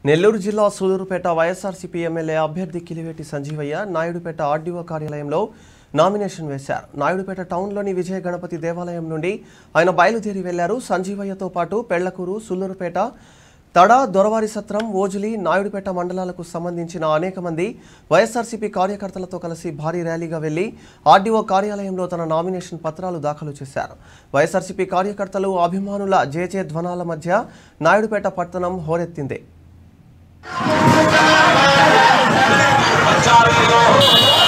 నెల్లూరు జిల్లా Sullurpeta YSRCP MLA అభ్యర్థి Kiliveti Sanjeevaiah Naidupeta RDO కార్యాలయంలో నామినేషన్ వేశారు నాయుడుపేట టౌన్లోని విజయ గణపతి దేవాలయం నుండి ఆయన బయలుదేరి వెళ్లారు సంజీవయ్యతో పాటు పెళ్లకూరు సూలూరుపేట తడ దొరవారి సత్రం ఓజులి నాయుడుపేట మండలాలకు సంబంధించిన అనేక మంది వైఎస్ఆర్సీపీ కార్యకర్తలతో కలిసి భారీ ర్యాలీగా వెళ్లి ఆర్డీఓ కార్యాలయంలో తన నామినేషన్ పత్రాలు దాఖలు చేశారు వైఎస్ఆర్సీపీ కార్యకర్తలు అభిమానుల జేజే ధ్వనాల మధ్య నాయుడుపేట పట్టణం హోరెత్తింది ప్రచారంలో